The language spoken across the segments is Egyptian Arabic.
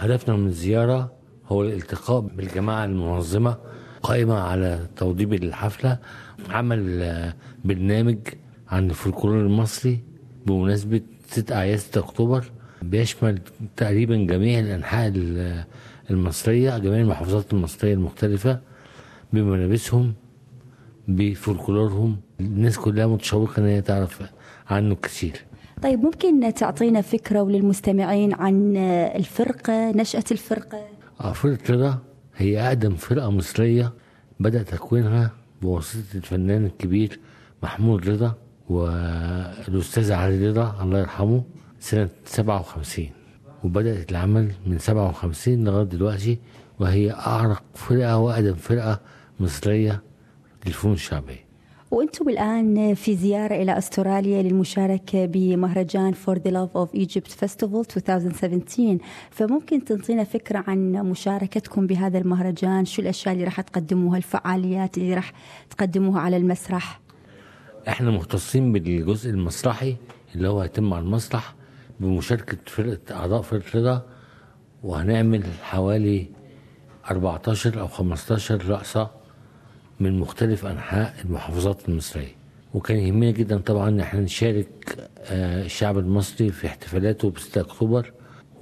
هدفنا من الزيارة هو الالتقاء بالجماعة المنظمة قائمة على توضيب الحفلة عمل آه، برنامج عن الفولكلور المصري بمناسبة 6 أعياد 6 أكتوبر بيشمل تقريبا جميع الأنحاء ال- المصرية جميع المحافظات المصرية المختلفة بملابسهم بفولكلورهم الناس كلها متشوقة إن هي تعرف عنه كثير طيب ممكن تعطينا فكرة وللمستمعين عن الفرقة نشأة الفرقة آه، فرقة رضا هي أقدم فرقة مصرية بدأ تكوينها بواسطة الفنان الكبير محمود رضا والأستاذ علي رضا الله يرحمه سنة 57 وبدأت العمل من 57 لغاية دلوقتي وهي أعرق فرقة وأقدم فرقة مصرية للفنون الشعبية وانتم الان في زياره الى استراليا للمشاركه بمهرجان فور ذا لاف اوف ايجيبت فيستيفال 2017 فممكن تنطينا فكره عن مشاركتكم بهذا المهرجان شو الاشياء اللي راح تقدموها الفعاليات اللي راح تقدموها على المسرح احنا مختصين بالجزء المسرحي اللي هو هيتم على المسرح بمشاركة فرقة أعضاء فرقة رضا وهنعمل حوالي 14 أو 15 رقصة من مختلف أنحاء المحافظات المصرية وكان يهمنا جدا طبعا ان احنا نشارك آه، الشعب المصري في احتفالاته ب 6 اكتوبر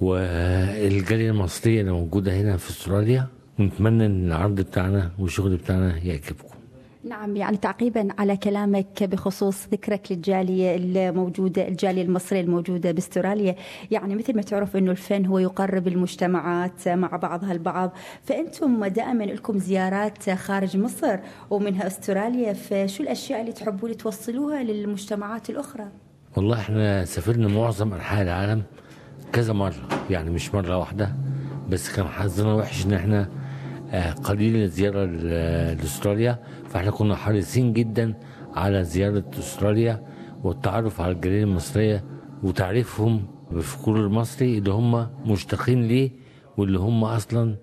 والجاليه المصريه اللي موجوده هنا في استراليا ونتمنى ان العرض بتاعنا والشغل بتاعنا يعجبكم نعم يعني تعقيبا على كلامك بخصوص ذكرك للجاليه الموجوده الجاليه المصريه الموجوده باستراليا يعني مثل ما تعرف انه الفن هو يقرب المجتمعات مع بعضها البعض فانتم دائما لكم زيارات خارج مصر ومنها استراليا فشو الاشياء اللي تحبون توصلوها للمجتمعات الاخرى؟ والله احنا سافرنا معظم انحاء العالم كذا مره يعني مش مره واحده بس كان حظنا وحش ان احنا آه، قليل الزياره ل- لاستراليا فاحنا كنا حريصين جدا على زياره استراليا والتعرف على الجاليه المصريه وتعريفهم بالفكور المصري اللي هم مشتاقين ليه واللي هم اصلا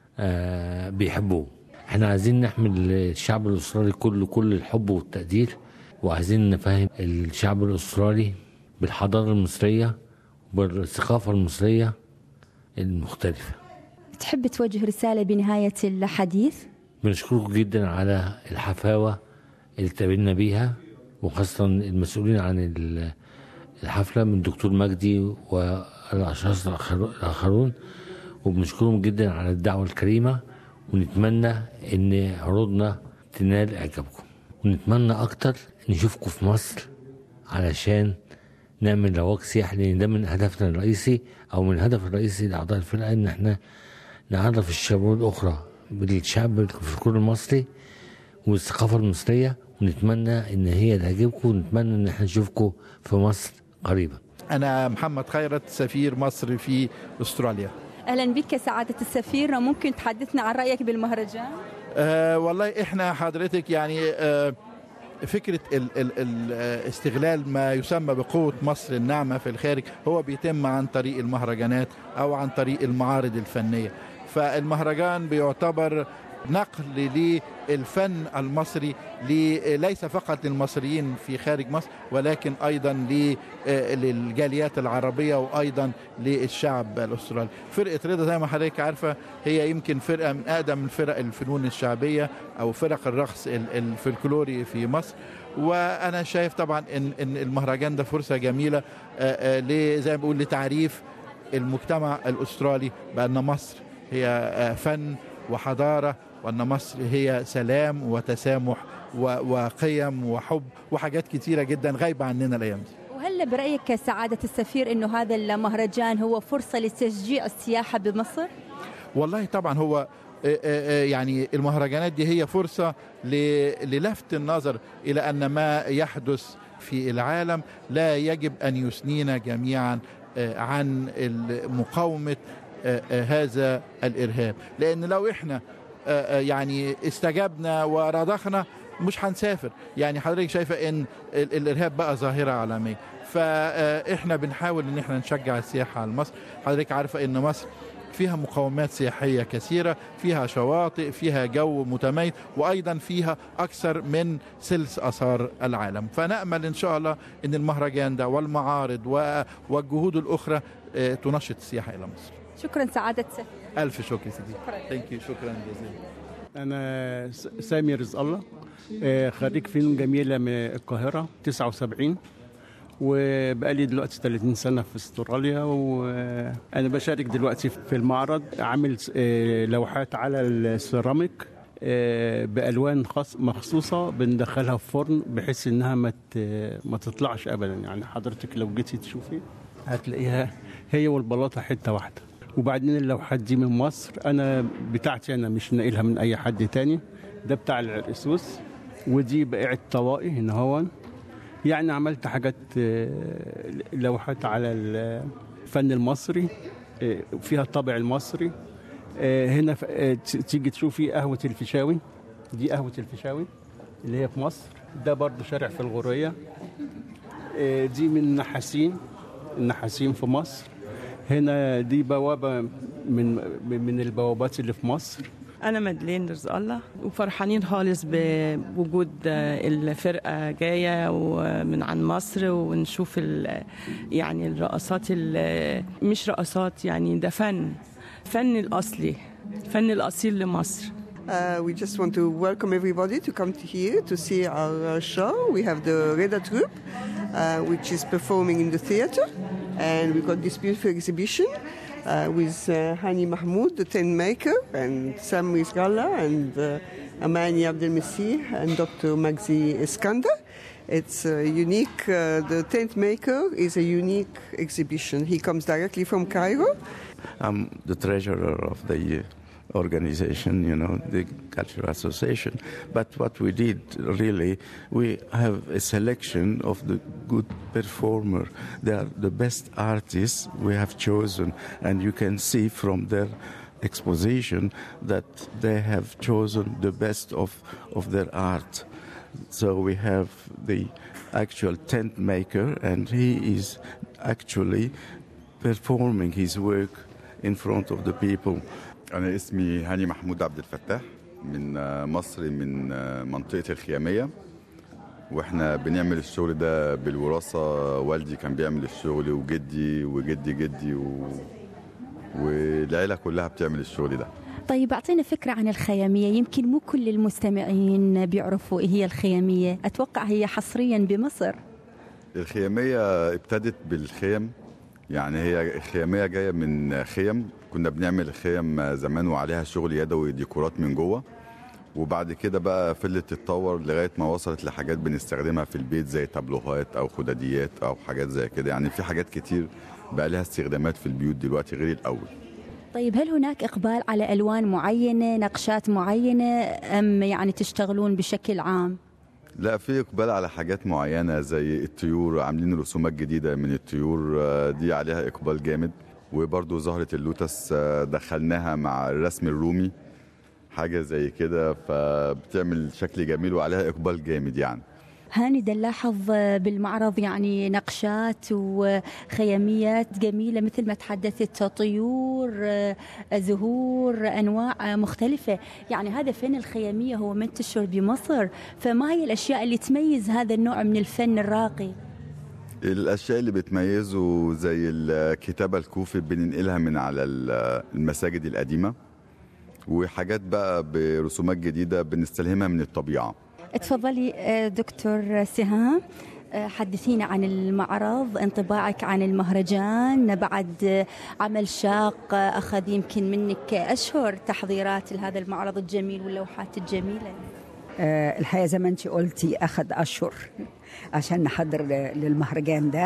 آه، بيحبوه احنا عايزين نحمل الشعب الاسترالي كله كل الحب والتقدير وعايزين نفهم الشعب الاسترالي بالحضاره المصريه بالثقافه المصريه المختلفه تحب توجه رساله بنهايه الحديث؟ بنشكركم جدا على الحفاوه اللي اتقابلنا بيها وخاصه المسؤولين عن ال- الحفله من دكتور مجدي والاشخاص الآخر- الاخرون وبنشكرهم جدا على الدعوه الكريمه ونتمنى ان عروضنا تنال اعجابكم ونتمنى اكتر نشوفكم في مصر علشان نعمل رواج سياحي لان ده من هدفنا الرئيسي او من الهدف الرئيسي لاعضاء الفرقه ان احنا نعرف الشعوب الاخرى بالشعب الفلكلور المصري والثقافه المصريه ونتمنى ان هي تعجبكم ونتمنى ان احنا نشوفكم في مصر قريبا أنا محمد خيرت سفير مصر في أستراليا اهلا بك سعاده السفير ممكن تحدثنا عن رايك بالمهرجان؟ أه والله إحنا حضرتك يعني أه فكرة ال ال ال آه، استغلال ما يسمى بقوة مصر الناعمة في الخارج هو بيتم عن طريق المهرجانات أو عن طريق المعارض الفنية فالمهرجان بيعتبر نقل للفن المصري ل- ليس فقط للمصريين في خارج مصر ولكن ايضا ل- آه، للجاليات العربيه وايضا للشعب الاسترالي. فرقه رضا زي ما حضرتك عارفه هي يمكن فرقه من اقدم الفرق الفنون الشعبيه او فرق الرقص ال- الفلكلوري في مصر وانا شايف طبعا ان ان المهرجان ده فرصه جميله آه، آه، ل- زي ما بقول لتعريف المجتمع الاسترالي بان مصر هي آه، فن وحضاره وان مصر هي سلام وتسامح و- وقيم وحب وحاجات كتيره جدا غايبه عننا الايام دي وهل برايك سعاده السفير انه هذا المهرجان هو فرصه لتشجيع السياحه بمصر؟ والله طبعا هو آه، آه، آه، يعني المهرجانات دي هي فرصة ل- للفت النظر إلى أن ما يحدث في العالم لا يجب أن يثنينا جميعا آه، عن ال- مقاومة آه، آه، هذا الإرهاب لأن لو إحنا آه، آه، يعني استجبنا ورضخنا مش هنسافر يعني حضرتك شايفة ان ال- الارهاب بقى ظاهرة عالمية فاحنا بنحاول ان احنا نشجع السياحة على مصر حضرتك عارفة ان مصر فيها مقومات سياحية كثيرة فيها شواطئ فيها جو متميز وأيضا فيها أكثر من سلس أثار العالم فنأمل إن شاء الله أن المهرجان ده والمعارض و- والجهود الأخرى آه، تنشط السياحة إلى مصر شكرا سعادة الف شكر سيدي ثانك يو شكرا جزيلا أنا س- سامي رزق الله آه، خريج فنون جميلة من القاهرة 79 وبقالي دلوقتي 30 سنة في استراليا وأنا بشارك دلوقتي في المعرض عامل س- آه، لوحات على السيراميك آه، بألوان خاص مخصوصة بندخلها في فرن بحيث إنها ما ت- ما تطلعش أبدا يعني حضرتك لو جيتي تشوفي هتلاقيها هي والبلاطة حتة واحدة وبعدين اللوحات دي من مصر انا بتاعتي انا مش ناقلها من اي حد تاني ده بتاع العرقسوس ودي بقعة طوائي هنا هون يعني عملت حاجات آه، لوحات على الفن المصري آه، فيها الطابع المصري آه، هنا ف- آه، ت- تيجي تشوفي قهوة الفيشاوي دي قهوة الفيشاوي اللي هي في مصر ده برضو شارع في الغورية آه، دي من نحاسين النحاسين في مصر هنا دي بوابة من من البوابات اللي في مصر أنا مدلين رزق الله وفرحانين خالص بوجود الفرقة جاية ومن عن مصر ونشوف ال- يعني الرقصات ال- مش رقصات يعني ده فن فن الأصلي فن الأصيل لمصر Uh, we just want to welcome everybody to come to here to see our uh, show. We have the Reda Troupe, uh, which is performing in the theater, and we've got this beautiful exhibition uh, with uh, Hani Mahmoud, the tent maker, and Sam Rizgalla, and uh, Amani Abdelmessih, and Dr. Magzi Iskander. It's uh, unique. Uh, the tent maker is a unique exhibition. He comes directly from Cairo. I'm the treasurer of the organization, you know, the Cultural Association. But what we did really, we have a selection of the good performer. They are the best artists we have chosen, and you can see from their exposition that they have chosen the best of, of their art. So we have the actual tent maker, and he is actually performing his work in front of the people. أنا اسمي هاني محمود عبد الفتاح من آه، مصر من آه، منطقة الخيامية واحنا بنعمل الشغل ده بالوراثة والدي كان بيعمل الشغل وجدي وجدي جدي و... والعيلة كلها بتعمل الشغل ده طيب أعطينا فكرة عن الخيامية يمكن مو كل المستمعين بيعرفوا إيه هي الخيامية أتوقع هي حصريا بمصر الخيامية ابتدت بالخيم يعني هي الخيامية جاية من خيم كنا بنعمل خيم زمان وعليها شغل يدوي ديكورات من جوه وبعد كده بقى فضلت تتطور لغاية ما وصلت لحاجات بنستخدمها في البيت زي تابلوهات أو خداديات أو حاجات زي كده يعني في حاجات كتير بقى لها استخدامات في البيوت دلوقتي غير الأول طيب هل هناك إقبال على ألوان معينة نقشات معينة أم يعني تشتغلون بشكل عام لا في اقبال على حاجات معينه زي الطيور عاملين رسومات جديده من الطيور آه، دي عليها اقبال جامد وبرضو زهره اللوتس آه، دخلناها مع الرسم الرومي حاجه زي كده فبتعمل شكل جميل وعليها اقبال جامد يعني هاني دا نلاحظ بالمعرض يعني نقشات وخياميات جميلة مثل ما تحدثت طيور زهور أنواع مختلفة يعني هذا فن الخيامية هو منتشر بمصر فما هي الأشياء اللي تميز هذا النوع من الفن الراقي الاشياء اللي بتميزه زي الكتابه الكوفي بننقلها من على ال- المساجد القديمه وحاجات بقى برسومات جديده بنستلهمها من الطبيعه تفضلي آه، دكتور سهام آه، حدثينا عن المعرض انطباعك عن المهرجان بعد آه، عمل شاق آه، أخذ يمكن منك أشهر تحضيرات لهذا المعرض الجميل واللوحات الجميلة آه، الحقيقه زي ما انت قلتي اخذ اشهر عشان نحضر ل- للمهرجان ده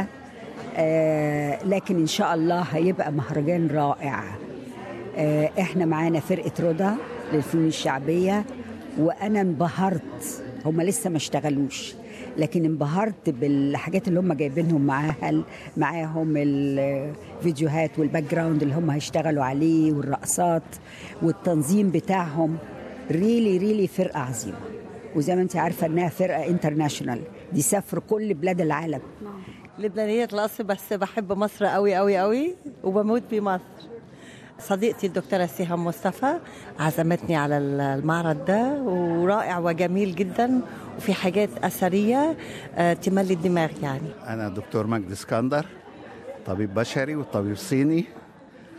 آه، لكن ان شاء الله هيبقى مهرجان رائع آه، احنا معانا فرقه رضا للفنون الشعبيه وانا انبهرت هم لسه ما اشتغلوش لكن انبهرت بالحاجات اللي هم جايبينهم معاها معاهم الفيديوهات والباك جراوند اللي هم هيشتغلوا عليه والرقصات والتنظيم بتاعهم ريلي ريلي فرقه عظيمه وزي ما انت عارفه انها فرقه انترناشونال دي سافروا كل بلاد العالم لبنانية الأصل بس بحب مصر قوي قوي قوي وبموت بمصر صديقتي الدكتورة سيهام مصطفى عزمتني على المعرض ده ورائع وجميل جدا وفي حاجات أثرية آه، تملي الدماغ يعني أنا دكتور مجدي اسكندر طبيب بشري وطبيب صيني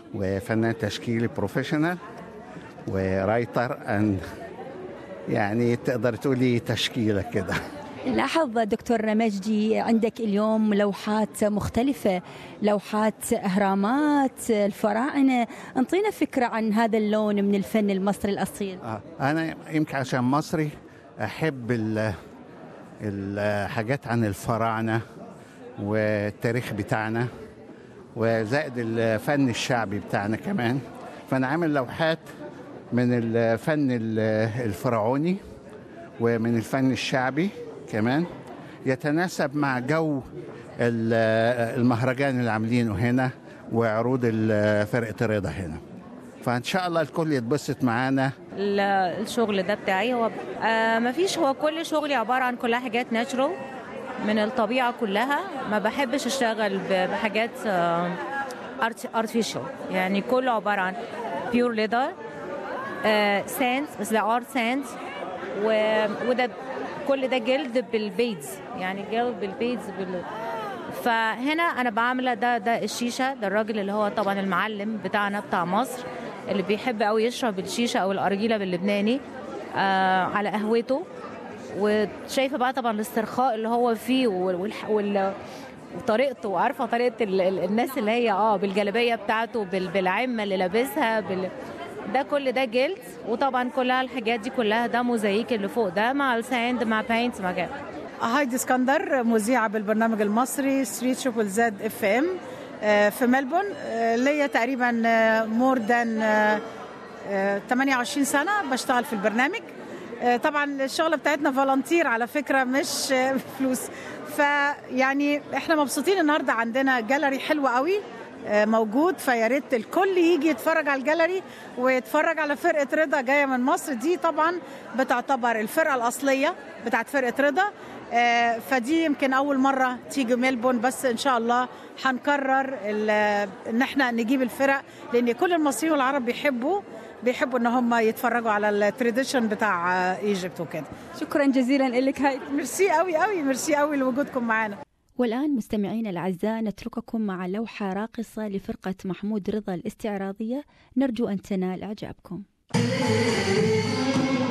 وفنان تشكيلي بروفيشنال ورايتر اند يعني تقدر تقولي تشكيله كده لاحظ دكتور مجدي عندك اليوم لوحات مختلفة لوحات أهرامات الفراعنة انطينا فكرة عن هذا اللون من الفن المصري الأصيل آه. انا يمكن عشان مصري احب ال- الحاجات عن الفراعنه والتاريخ بتاعنا وزائد الفن الشعبي بتاعنا كمان فانا عامل لوحات من الفن ال- الفرعوني ومن الفن الشعبي كمان يتناسب مع جو ال- المهرجان اللي عاملينه هنا وعروض ال- فرقه رضا هنا فان شاء الله الكل يتبسط معانا ال- الشغل ده بتاعي هو آه مفيش هو كل شغلي عبارة عن كلها حاجات ناتشرال من الطبيعة كلها ما بحبش اشتغل ب- بحاجات ارتفيشال يعني كله عبارة عن بيور ليدر ساندز بس ده ارت ساندز وده كل ده جلد بالبيدز يعني جلد بالبيدز بال فهنا انا بعمله ده ده الشيشه ده الراجل اللي هو طبعا المعلم بتاعنا بتاع مصر اللي بيحب قوي يشرب الشيشه او الارجيله باللبناني آه على قهوته وشايفه بقى طبعا الاسترخاء اللي هو فيه وال, والح- وال وطريقته وعارفه طريقه ال... ال- الناس اللي هي اه بالجلابيه بتاعته بال... بالعمه اللي لابسها بال... ده كل ده جلد وطبعا كلها الحاجات دي كلها ده موزاييك اللي فوق ده مع الساند مع بينت مع كده هايدي اسكندر مذيعة بالبرنامج المصري ستريت شوبل زد اف ام في ملبون آه، ليا تقريبا مور ذان 28 سنة بشتغل في البرنامج آه، طبعا الشغلة بتاعتنا فولنتير على فكرة مش آه، فلوس فيعني احنا مبسوطين النهارده عندنا جاليري حلوة قوي آه، موجود فيا ريت الكل يجي يتفرج على الجاليري ويتفرج على فرقه رضا جايه من مصر دي طبعا بتعتبر الفرقه الاصليه بتاعت فرقه رضا آه، فدي يمكن اول مره تيجي ميلبون بس ان شاء الله هنكرر ال- ان احنا نجيب الفرق لان كل المصريين والعرب بيحبوا بيحبوا ان هم يتفرجوا على التراديشن بتاع ايجيبت وكده شكرا جزيلا لك هاي ميرسي قوي قوي ميرسي قوي لوجودكم معانا والآن مستمعينا الأعزاء نترككم مع لوحة راقصة لفرقة محمود رضا الاستعراضية نرجو أن تنال إعجابكم